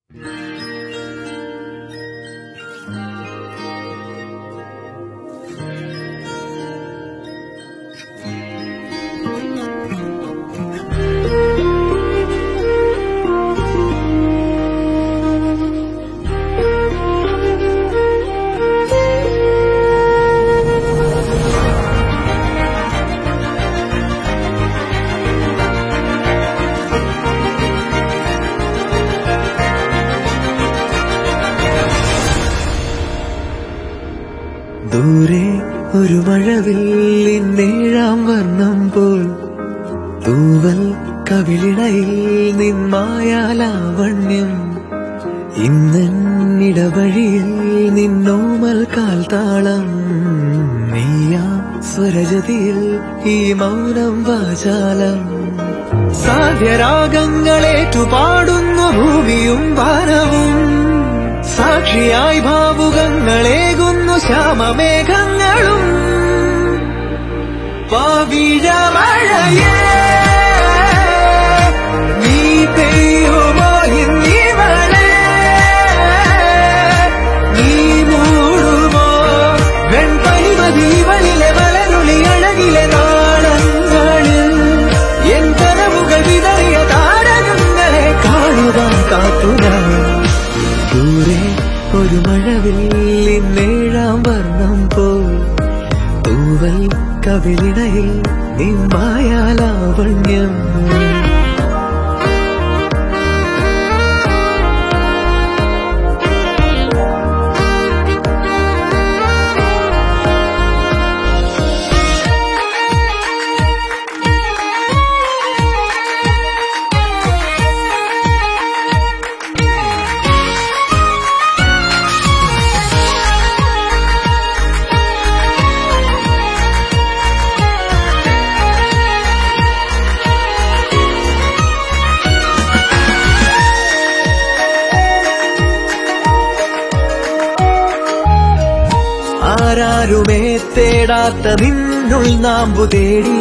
ദൂരെ ഒരു മഴവില്ലിന്നേഴാം വർണ്ണം പോൽ തൂവൽ കവിളിടയിൽ നിന്മായാലാവണ്യം ഇന്നിടവഴിയിൽ നിന്നോമൽ കാൽത്താളം നീയാ സ്വരജതിയിൽ ഈ മൗനം വാചാലം സാധ്യരാഗങ്ങളേറ്റുപാടുന്നു ഭൂമിയും വാനവും സാക്ഷിയായി ഭാവുകങ്ങളേകുന്നു ശ്യാമമേഘങ്ങളും പവിഴമഴയേ നീ പെയ്യുമോ ഇന്നിവളെ നീ മൂടുമോ വെൺപനിമതിവളിലെ വളരുളി അഴകിലെ നാളങ്ങളിൽ എൻ കനവുകൾ വിതറിയ താരകങ്ങളെ കാണുവാൻ കാത്തുനാ ദൂരെ ഒരു മഴവില്ലിന്നേഴാം വർണ്ണം പോൽ തൂവൽ കവിളിടയിൽ നിമ്മായാലാവണ്യം ആരാരുമേ തേടാത്ത നിന്നുൾ നാമ്പു തേടി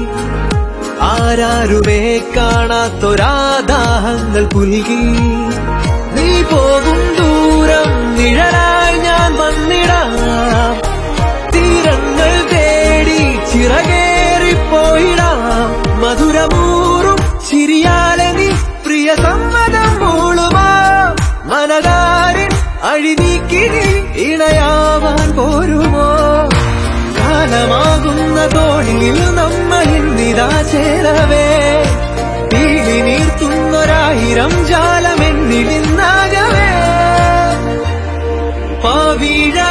ആരാരുമേ കാണാത്തൊരാദാഹങ്ങൾ പുൽകി നീ പോകും ദൂരം നിഴലായി ഞാൻ വന്നിടാം തീരങ്ങൾ തേടി ചിറകേറിപ്പോയിടാം മധുരമൂറും ചിരിയാലെ നീ പ്രിയ സമ്മതം മൂളുമാ മനതാരിൻ അഴിനീക്കി നീ ഇണയാവാൻ പോരുമോ കാലമാകുന്ന തോണിയിൽ നമ്മൾ ഇന്നിതാ ചേരവേ തീളി നീർത്തുന്നൊരായിരം ജാലമെന്നിടിന്നാകവേ പവിഴ